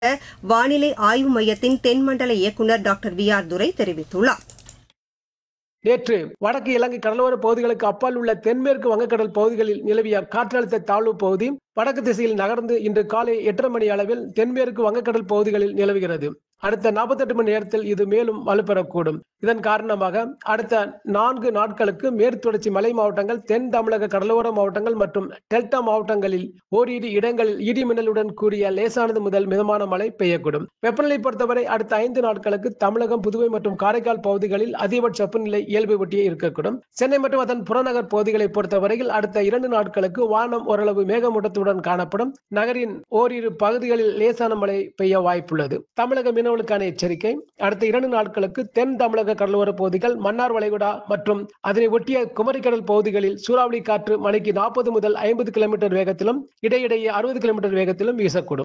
வானிலை ஆய்வு மையத்தின் தென்மண்டல இயக்குநர் டாக்டர் வி ஆர் துரை தெரிவித்துள்ளார் நேற்று வடக்கு இலங்கை கடலோர பகுதிகளுக்கு அப்பால் உள்ள தென்மேற்கு வங்கக்கடல் பகுதிகளில் நிலவிய காற்றழுத்த தாழ்வு பகுதி வடக்கு திசையில் நகர்ந்து இன்று காலை எட்டரை மணி அளவில் தென்மேற்கு வங்கக்கடல் பகுதிகளில் நிலவுகிறது அடுத்த நாற்பத்தெட்டு மணி நேரத்தில் இது மேலும் வலுப்பெறக்கூடும் இதன் காரணமாக அடுத்த நான்கு நாட்களுக்கு மேற்குத்தொடர்ச்சி மலை மாவட்டங்கள் தென் தமிழக கடலோர மாவட்டங்கள் மற்றும் டெல்டா மாவட்டங்களில் ஓரிரு இடங்களில் இடி மின்னலுடன் கூடிய லேசானது முதல் மிதமான மழை பெய்யக்கூடும் வெப்பநிலை பொறுத்தவரை அடுத்த ஐந்து நாட்களுக்கு தமிழகம் புதுவை மற்றும் காரைக்கால் பகுதிகளில் அதிகபட்ச வெப்பநிலை இயல்பை ஒட்டியே இருக்கக்கூடும் சென்னை மற்றும் அதன் புறநகர் பகுதிகளை பொறுத்தவரையில் அடுத்த இரண்டு நாட்களுக்கு வானம் ஓரளவு மேகமூட்டத்துடன் காணப்படும் நகரின் ஓரிரு பகுதிகளில் லேசான மழை பெய்ய வாய்ப்புள்ளது தமிழக மீனவர்களுக்கான எச்சரிக்கை அடுத்த இரண்டு நாட்களுக்கு தென் தமிழக கடலோர பகுதிகள் மன்னார் வளைகுடா மற்றும் அதனை ஒட்டிய குமரிக்கடல் பகுதிகளில் சூறாவளி காற்று மணிக்கு நாற்பது முதல் ஐம்பது கிலோமீட்டர் வேகத்திலும் இடையிடையே அறுபது கிலோமீட்டர் வேகத்திலும் வீசக்கூடும்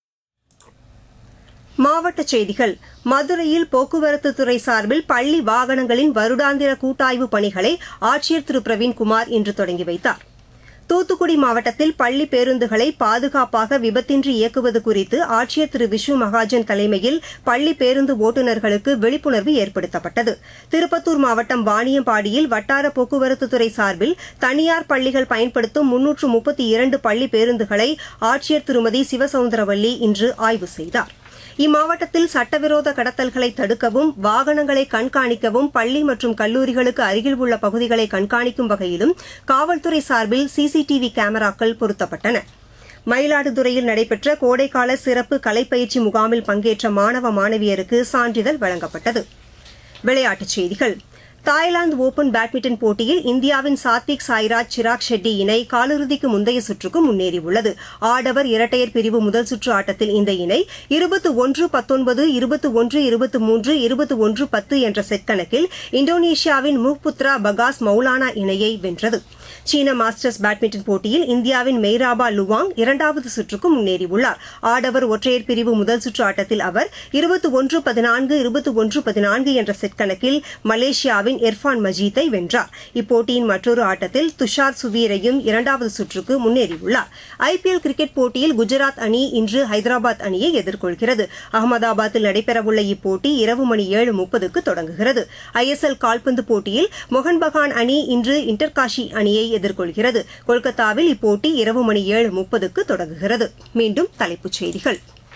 மாவட்டச் செய்திகள் மதுரையில் போக்குவரத்து துறை சார்பில் பள்ளி வாகனங்களின் வருடாந்திர கூட்டாய்வு பணிகளை ஆட்சியர் திரு பிரவீன்குமார் இன்று தொடங்கி வைத்தார் தூத்துக்குடி மாவட்டத்தில் பள்ளி பேருந்துகளை பாதுகாப்பாக விபத்தின்றி இயக்குவது குறித்து ஆட்சியர் திரு விஷ்ணு மகாஜன் தலைமையில் பள்ளி பேருந்து ஓட்டுநர்களுக்கு விழிப்புணர்வு ஏற்படுத்தப்பட்டது திருப்பத்தூர் மாவட்டம் வாணியம்பாடியில் வட்டார போக்குவரத்துத்துறை சார்பில் தனியார் பள்ளிகள் பயன்படுத்தும் முன்னூற்று முப்பத்தி இரண்டு பள்ளி பேருந்துகளை ஆட்சியர் திருமதி சிவசவுந்தரவல்லி இன்று ஆய்வு செய்தார் இம்மாவட்டத்தில் சட்டவிரோத கடத்தல்களை தடுக்கவும் வாகனங்களை கண்காணிக்கவும் பள்ளி மற்றும் கல்லூரிகளுக்கு அருகில் உள்ள பகுதிகளை கண்காணிக்கும் வகையிலும் காவல்துறை சார்பில் சிசிடிவி கேமராக்கள் பொருத்தப்பட்டன மயிலாடுதுறையில் நடைபெற்ற கோடைக்கால சிறப்பு கலைப்பயிற்சி முகாமில் பங்கேற்ற மாணவ மாணவியருக்கு சான்றிதழ் வழங்கப்பட்டது விளையாட்டுச் செய்திகள் தாய்லாந்து ஓபன் பேட்மிண்டன் போட்டியில் இந்தியாவின் சாத்விக் சாய்ராஜ் சிராக் ஷெட்டி இணை காலிறுதிக்கு முந்தைய சுற்றுக்கு முன்னேறியுள்ளது ஆடவர் இரட்டையர் பிரிவு முதல் சுற்று ஆட்டத்தில் இந்த இணை இருபத்து ஒன்று பத்தொன்பது இருபத்து ஒன்று இருபத்து மூன்று இருபத்து ஒன்று பத்து என்ற செட் கணக்கில் இந்தோனேஷியாவின் முஹ்புத்ரா பகாஸ் மௌலானா இணையை வென்றது சீன மாஸ்டர்ஸ் பேட்மிண்டன் போட்டியில் இந்தியாவின் மெய்ராபா லுவாங் இரண்டாவது சுற்றுக்கு முன்னேறியுள்ளார் ஆடவர் ஒற்றையர் பிரிவு முதல் சுற்று ஆட்டத்தில் அவர் இருபத்தி ஒன்று பதினான்கு இருபத்தி ஒன்று பதினான்கு என்ற செட் கணக்கில் மலேசியாவின் இர்ஃபான் மஜீத்தை வென்றார் இப்போட்டியின் மற்றொரு ஆட்டத்தில் துஷார் சுவீரையும் இரண்டாவது சுற்றுக்கு முன்னேறியுள்ளார் ஐபிஎல் கிரிக்கெட் போட்டியில் குஜராத் அணி இன்று ஹைதராபாத் அணியை எதிர்கொள்கிறது அகமதாபாத்தில் நடைபெறவுள்ள இப்போட்டி இரவு மணி ஏழு முப்பதுக்கு தொடங்குகிறது ஐஎஸ்எல் கால்பந்து போட்டியில் மொகன் பகான் அணி இன்று இன்டர்காஷி அணியை எதிர்கொள்கிறது கொல்கத்தாவில் இப்போட்டி இரவு மணி ஏழு முப்பதுக்கு தொடங்குகிறது மீண்டும் தலைப்புச் செய்திகள்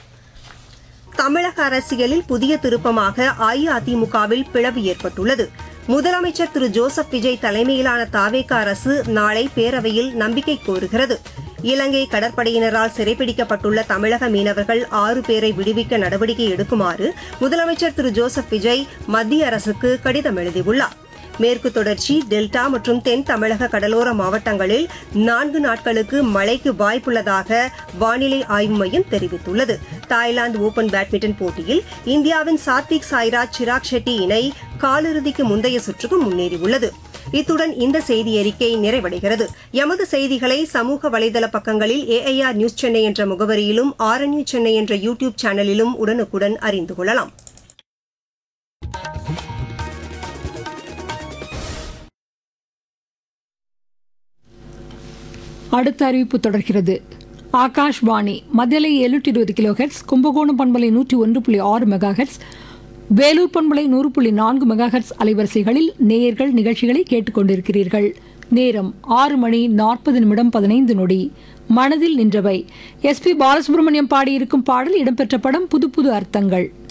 தமிழக அரசியலில் புதிய திருப்பமாக அஇஅதிமுகவில் பிளவு ஏற்பட்டுள்ளது முதலமைச்சர் திரு ஜோசப் விஜய் தலைமையிலான தாவேக அரசு நாளை பேரவையில் நம்பிக்கை கோருகிறது இலங்கை கடற்படையினரால் சிறைப்பிடிக்கப்பட்டுள்ள தமிழக மீனவர்கள் ஆறு பேரை விடுவிக்க நடவடிக்கை எடுக்குமாறு முதலமைச்சர் திரு ஜோசப் விஜய் மத்திய அரசுக்கு கடிதம் எழுதியுள்ளார் மேற்கு தொடர்ச்சி டெல்டா மற்றும் தென் தமிழக கடலோர மாவட்டங்களில் நான்கு நாட்களுக்கு மழைக்கு வாய்ப்புள்ளதாக வானிலை ஆய்வு மையம் தெரிவித்துள்ளது தாய்லாந்து ஓபன் பேட்மிண்டன் போட்டியில் இந்தியாவின் சாத்விக் சாய்ராஜ் சிராக் ஷெட்டி இணை காலிறுதிக்கு முந்தைய சுற்றுக்கு முன்னேறியுள்ளது இத்துடன் இந்த செய்தி அறிக்கை நிறைவடைகிறது எமது செய்திகளை சமூக வலைதள பக்கங்களில் ஏஐஆர் நியூஸ் சென்னை என்ற முகவரியிலும் ஆர்என்யூ சென்னை என்ற யூ டியூப் சேனலிலும் உடனுக்குடன் அறிந்து கொள்ளலாம் அடுத்த அறிவிப்பு தொடர்கிறது ஆகாஷ்வாணி மத்தியலை எழுநூற்றி இருபது கிலோ ஹெட்ஸ் கும்பகோணம் பண்பலை நூற்றி ஒன்று புள்ளி ஆறு மெகா ஹெட்ஸ் வேலூர் பண்பலை நூறு புள்ளி நான்கு மெகா ஹெட்ஸ் அலைவரிசைகளில் நேயர்கள் நிகழ்ச்சிகளை கேட்டுக்கொண்டிருக்கிறீர்கள் நேரம் ஆறு மணி நாற்பது நிமிடம் பதினைந்து நொடி மனதில் நின்றவை எஸ் பி பாலசுப்ரமணியம் பாடியிருக்கும் பாடல் இடம்பெற்ற படம் புது புது அர்த்தங்கள்